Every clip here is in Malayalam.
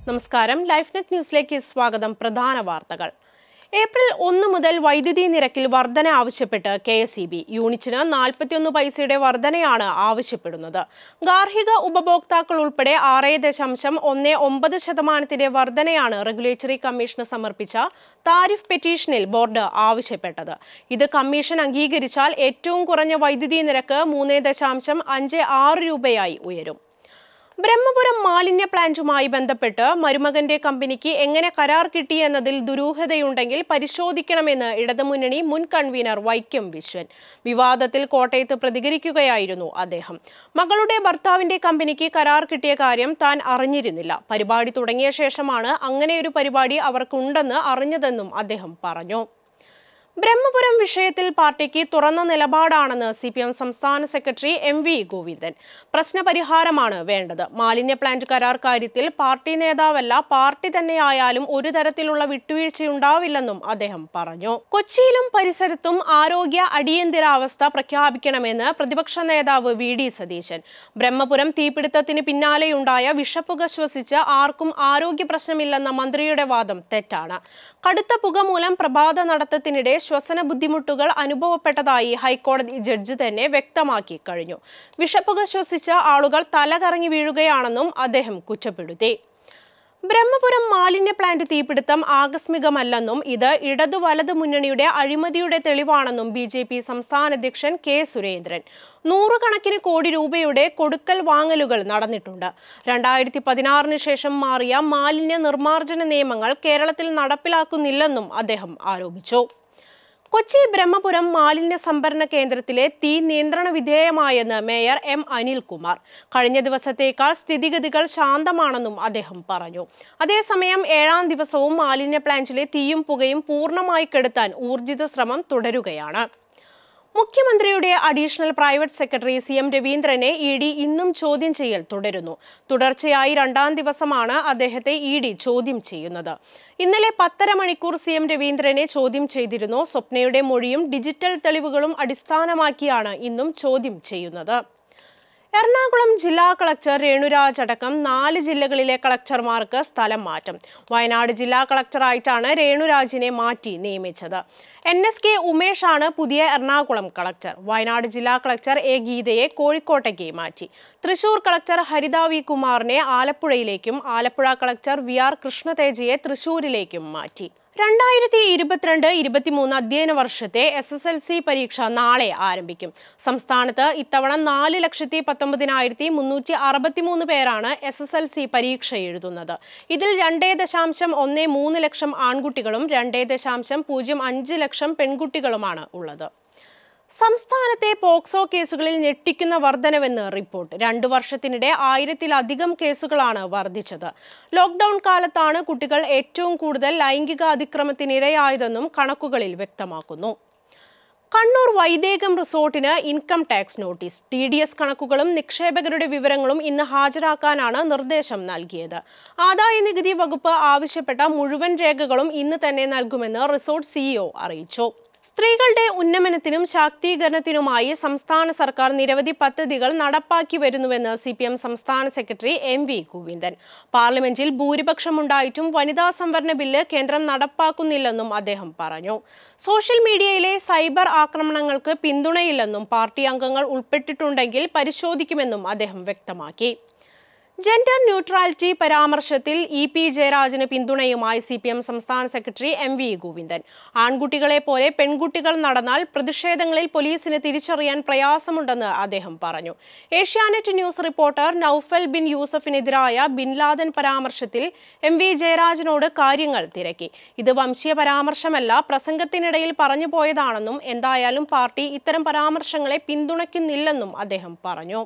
നമസ്കാരം ലൈഫ് നെറ്റ് ന്യൂസിലേക്ക് സ്വാഗതം പ്രധാന വാർത്തകൾ ഏപ്രിൽ ഒന്ന് മുതൽ വൈദ്യുതി നിരക്കിൽ വർധന ആവശ്യപ്പെട്ട് കെ എസ് ഇ ബി യൂണിറ്റിന് നാൽപ്പത്തിയൊന്ന് പൈസയുടെ വർധനയാണ് ആവശ്യപ്പെടുന്നത് ഗാർഹിക ഉപഭോക്താക്കൾ ഉൾപ്പെടെ ആറ് ദശാംശം ഒന്ന് ഒമ്പത് ശതമാനത്തിന്റെ വർധനയാണ് റെഗുലേറ്ററി കമ്മീഷന് സമർപ്പിച്ച താരിഫ് പെറ്റീഷനിൽ ബോർഡ് ആവശ്യപ്പെട്ടത് ഇത് കമ്മീഷൻ അംഗീകരിച്ചാൽ ഏറ്റവും കുറഞ്ഞ വൈദ്യുതി നിരക്ക് മൂന്ന് ദശാംശം അഞ്ച് ആറ് രൂപയായി ഉയരും ബ്രഹ്മപുരം മാലിന്യ പ്ലാന്റുമായി ബന്ധപ്പെട്ട് മരുമകന്റെ കമ്പനിക്ക് എങ്ങനെ കരാർ കിട്ടി എന്നതിൽ ദുരൂഹതയുണ്ടെങ്കിൽ പരിശോധിക്കണമെന്ന് ഇടതുമുന്നണി മുൻ കൺവീനർ വൈക്കം വിശ്വൻ വിവാദത്തിൽ കോട്ടയത്ത് പ്രതികരിക്കുകയായിരുന്നു അദ്ദേഹം മകളുടെ ഭർത്താവിന്റെ കമ്പനിക്ക് കരാർ കിട്ടിയ കാര്യം താൻ അറിഞ്ഞിരുന്നില്ല പരിപാടി തുടങ്ങിയ ശേഷമാണ് അങ്ങനെയൊരു പരിപാടി അവർക്കുണ്ടെന്ന് അറിഞ്ഞതെന്നും അദ്ദേഹം പറഞ്ഞു ബ്രഹ്മപുരം വിഷയത്തിൽ പാർട്ടിക്ക് തുറന്ന നിലപാടാണെന്ന് സി പി എം സംസ്ഥാന സെക്രട്ടറി എം വി ഗോവിന്ദൻ പ്രശ്നപരിഹാരമാണ് വേണ്ടത് മാലിന്യ പ്ലാന്റ് കരാർ കാര്യത്തിൽ പാർട്ടി നേതാവല്ല പാർട്ടി തന്നെയായാലും ഒരു തരത്തിലുള്ള വിട്ടുവീഴ്ചയുണ്ടാവില്ലെന്നും അദ്ദേഹം പറഞ്ഞു കൊച്ചിയിലും പരിസരത്തും ആരോഗ്യ അടിയന്തരാവസ്ഥ പ്രഖ്യാപിക്കണമെന്ന് പ്രതിപക്ഷ നേതാവ് വി ഡി സതീശൻ ബ്രഹ്മപുരം തീപിടുത്തത്തിന് പിന്നാലെയുണ്ടായ വിഷപ്പുക ശ്വസിച്ച് ആർക്കും ആരോഗ്യ പ്രശ്നമില്ലെന്ന മന്ത്രിയുടെ വാദം തെറ്റാണ് കടുത്ത പുക മൂലം പ്രഭാത നടത്തത്തിനിടെ ശ്വസന ബുദ്ധിമുട്ടുകൾ അനുഭവപ്പെട്ടതായി ഹൈക്കോടതി ജഡ്ജി തന്നെ വ്യക്തമാക്കി കഴിഞ്ഞു വിഷപ്പുക ശ്വസിച്ച ആളുകൾ തലകറങ്ങി വീഴുകയാണെന്നും അദ്ദേഹം കുറ്റപ്പെടുത്തി ബ്രഹ്മപുരം മാലിന്യ പ്ലാന്റ് തീപിടുത്തം ആകസ്മികമല്ലെന്നും ഇത് ഇടതു വലതു മുന്നണിയുടെ അഴിമതിയുടെ തെളിവാണെന്നും ബി ജെ പി സംസ്ഥാന അധ്യക്ഷൻ കെ സുരേന്ദ്രൻ നൂറുകണക്കിന് കോടി രൂപയുടെ കൊടുക്കൽ വാങ്ങലുകൾ നടന്നിട്ടുണ്ട് രണ്ടായിരത്തി പതിനാറിന് ശേഷം മാറിയ മാലിന്യ നിർമ്മാർജ്ജന നിയമങ്ങൾ കേരളത്തിൽ നടപ്പിലാക്കുന്നില്ലെന്നും അദ്ദേഹം ആരോപിച്ചു കൊച്ചി ബ്രഹ്മപുരം മാലിന്യ സംഭരണ കേന്ദ്രത്തിലെ തീ നിയന്ത്രണ വിധേയമായെന്ന് മേയർ എം അനിൽകുമാർ കഴിഞ്ഞ ദിവസത്തേക്കാൾ സ്ഥിതിഗതികൾ ശാന്തമാണെന്നും അദ്ദേഹം പറഞ്ഞു അതേസമയം ഏഴാം ദിവസവും മാലിന്യ പ്ലാന്റിലെ തീയും പുകയും പൂർണ്ണമായി കെടുത്താൻ ഊർജിത ശ്രമം തുടരുകയാണ് മുഖ്യമന്ത്രിയുടെ additional private secretary C M രവീന്ദ്രനെ ഇ ഡി ഇന്നും ചോദ്യം ചെയ്യൽ തുടരുന്നു തുടർച്ചയായി രണ്ടാം ദിവസമാണ് അദ്ദേഹത്തെ ഇ ഡി ചോദ്യം ചെയ്യുന്നത് ഇന്നലെ പത്തര മണിക്കൂർ സി എം രവീന്ദ്രനെ ചോദ്യം ചെയ്തിരുന്നു സ്വപ്നയുടെ മൊഴിയും ഡിജിറ്റൽ തെളിവുകളും അടിസ്ഥാനമാക്കിയാണ് ഇന്നും ചോദ്യം ചെയ്യുന്നത് എറണാകുളം ജില്ലാ കളക്ടർ രേണുരാജ് അടക്കം നാല് ജില്ലകളിലെ കളക്ടർമാർക്ക് സ്ഥലം മാറ്റം വയനാട് ജില്ലാ കളക്ടറായിട്ടാണ് രേണുരാജിനെ മാറ്റി നിയമിച്ചത് എൻ എസ് കെ ഉമേഷാണ് പുതിയ എറണാകുളം കളക്ടർ വയനാട് ജില്ലാ കളക്ടർ എ ഗീതയെ കോഴിക്കോട്ടേക്ക് മാറ്റി തൃശൂർ കളക്ടർ ഹരിത വി കുമാറിനെ ആലപ്പുഴയിലേക്കും ആലപ്പുഴ കളക്ടർ വി ആർ കൃഷ്ണതേജയെ തൃശൂരിലേക്കും മാറ്റി രണ്ടായിരത്തി ഇരുപത്തിരണ്ട് ഇരുപത്തിമൂന്ന് അധ്യയന വർഷത്തെ എസ് എസ് എൽ സി പരീക്ഷ നാളെ ആരംഭിക്കും സംസ്ഥാനത്ത് ഇത്തവണ നാല് ലക്ഷത്തി പത്തൊമ്പതിനായിരത്തി മുന്നൂറ്റി അറുപത്തിമൂന്ന് പേരാണ് എസ് എസ് എൽ സി പരീക്ഷ എഴുതുന്നത് ഇതിൽ രണ്ടേ ദശാംശം ഒന്ന് മൂന്ന് ലക്ഷം ആൺകുട്ടികളും രണ്ടേ ദശാംശം പൂജ്യം അഞ്ച് ലക്ഷം പെൺകുട്ടികളുമാണ് ഉള്ളത് സംസ്ഥാനത്തെ പോക്സോ കേസുകളിൽ ഞെട്ടിക്കുന്ന വർധനവെന്ന് റിപ്പോർട്ട് രണ്ടു വർഷത്തിനിടെ ആയിരത്തിലധികം കേസുകളാണ് വർദ്ധിച്ചത് ലോക്ഡൌൺ കാലത്താണ് കുട്ടികൾ ഏറ്റവും കൂടുതൽ ലൈംഗിക അതിക്രമത്തിനിരയായതെന്നും കണക്കുകളിൽ വ്യക്തമാക്കുന്നു കണ്ണൂർ വൈദേകം റിസോർട്ടിന് income tax notice T D S കണക്കുകളും നിക്ഷേപകരുടെ വിവരങ്ങളും ഇന്ന് ഹാജരാക്കാനാണ് നിർദ്ദേശം നൽകിയത് ആദായ നികുതി വകുപ്പ് ആവശ്യപ്പെട്ട മുഴുവൻ രേഖകളും ഇന്ന് തന്നെ നൽകുമെന്ന് റിസോർട്ട് സിഇഒ അറിയിച്ചു സ്ത്രീകളുടെ ഉന്നമനത്തിനും ശാക്തീകരണത്തിനുമായി സംസ്ഥാന സർക്കാർ നിരവധി പദ്ധതികൾ നടപ്പാക്കി വരുന്നുവെന്ന് സി പി എം സംസ്ഥാന സെക്രട്ടറി എം വി ഗോവിന്ദൻ പാർലമെന്റിൽ ഭൂരിപക്ഷമുണ്ടായിട്ടും വനിതാ സംവരണ ബില്ല് കേന്ദ്രം നടപ്പാക്കുന്നില്ലെന്നും അദ്ദേഹം പറഞ്ഞു സോഷ്യൽ മീഡിയയിലെ സൈബർ ആക്രമണങ്ങൾക്ക് പിന്തുണയില്ലെന്നും പാർട്ടി അംഗങ്ങൾ ഉൾപ്പെട്ടിട്ടുണ്ടെങ്കിൽ പരിശോധിക്കുമെന്നും അദ്ദേഹം വ്യക്തമാക്കി ജെൻഡർ ന്യൂട്രാലിറ്റി പരാമർശത്തിൽ ഇ പി ജയരാജന് പിന്തുണയുമായി സി പി എം സംസ്ഥാന സെക്രട്ടറി എം വി ഗോവിന്ദൻ ആൺകുട്ടികളെ പോലെ പെൺകുട്ടികൾ നടന്നാൽ പ്രതിഷേധങ്ങളിൽ പോലീസിന് തിരിച്ചറിയാൻ പ്രയാസമുണ്ടെന്ന് അദ്ദേഹം പറഞ്ഞു ഏഷ്യാനെറ്റ് ന്യൂസ് റിപ്പോർട്ടർ നൌഫൽ ബിൻ യൂസഫിനെതിരായ ബിൻ ലാദൻ പരാമർശത്തിൽ എം വി ജയരാജനോട് കാര്യങ്ങൾ തിരക്കി ഇത് വംശീയ പരാമർശമല്ല പ്രസംഗത്തിനിടയിൽ പറഞ്ഞു പോയതാണെന്നും എന്തായാലും പാർട്ടി ഇത്തരം പരാമർശങ്ങളെ പിന്തുണയ്ക്കുന്നില്ലെന്നും അദ്ദേഹം പറഞ്ഞു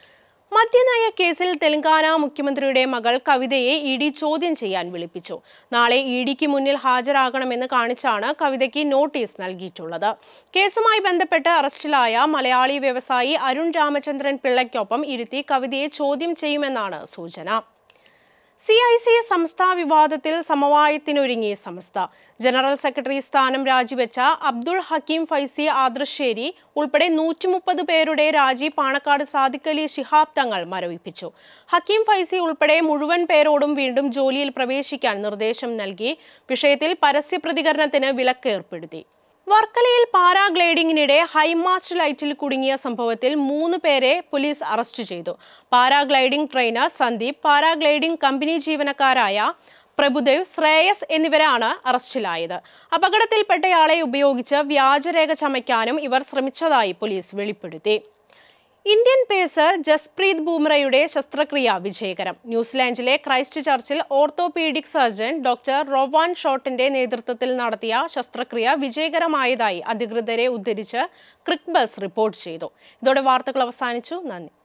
മദ്യനയ കേസിൽ തെലങ്കാന മുഖ്യമന്ത്രിയുടെ മകൾ കവിതയെ ഇ ഡി ചോദ്യം ചെയ്യാൻ വിളിപ്പിച്ചു നാളെ ഇ ഡിക്ക് മുന്നിൽ ഹാജരാകണമെന്ന് കാണിച്ചാണ് കവിതയ്ക്ക് നോട്ടീസ് നൽകിയിട്ടുള്ളത് കേസുമായി ബന്ധപ്പെട്ട് അറസ്റ്റിലായ മലയാളി വ്യവസായി അരുൺ രാമചന്ദ്രൻ പിള്ളയ്ക്കൊപ്പം ഇരുത്തി കവിതയെ ചോദ്യം ചെയ്യുമെന്നാണ് സൂചന സി ഐ സി സംസ്ഥാ വിവാദത്തിൽ സമവായത്തിനൊരുങ്ങി സമസ്ത ജനറൽ സെക്രട്ടറി സ്ഥാനം രാജിവെച്ച അബ്ദുൾ ഹക്കീം ഫൈസി ആദർശേരി ഉൾപ്പെടെ നൂറ്റി മുപ്പത് പേരുടെ രാജി പാണക്കാട് സാദിഖലി ശിഹാബ് തങ്ങൾ മരവിപ്പിച്ചു ഹക്കീം ഫൈസി ഉൾപ്പെടെ മുഴുവൻ പേരോടും വീണ്ടും ജോലിയിൽ പ്രവേശിക്കാൻ നിർദ്ദേശം നൽകി വിഷയത്തിൽ പരസ്യ പ്രതികരണത്തിന് വിലക്ക് ഏർപ്പെടുത്തി വർക്കലയിൽ പാരാഗ്ലൈഡിംഗിനിടെ ഹൈമാസ്റ്റ് ലൈറ്റിൽ കുടുങ്ങിയ സംഭവത്തിൽ മൂന്ന് പേരെ പോലീസ് അറസ്റ്റ് ചെയ്തു paragliding trainer Sandeep paragliding company ജീവനക്കാരായ പ്രഭുദേവ് ശ്രേയസ് എന്നിവരാണ് അറസ്റ്റിലായത് അപകടത്തിൽപ്പെട്ടയാളെ ഉപയോഗിച്ച് വ്യാജരേഖ ചമയ്ക്കാനും ഇവർ ശ്രമിച്ചതായി പോലീസ് വെളിപ്പെടുത്തി ഇന്ത്യൻ പേസർ ജസ്പ്രീത് ബൂംറയുടെ ശസ്ത്രക്രിയ വിജയകരം ന്യൂസിലാൻഡിലെ ക്രൈസ്റ്റ് ചർച്ചിൽ ഓർത്തോപീഡിക് സർജൻ ഡോക്ടർ റൊവാൻ ഷോട്ടിന്റെ നേതൃത്വത്തിൽ നടത്തിയ ശസ്ത്രക്രിയ വിജയകരമായതായി അധികൃതരെ ഉദ്ധരിച്ച് ക്രിക്ക് ബസ് റിപ്പോർട്ട് ചെയ്തു ഇതോടെ വാർത്തകൾ അവസാനിച്ചു നന്ദി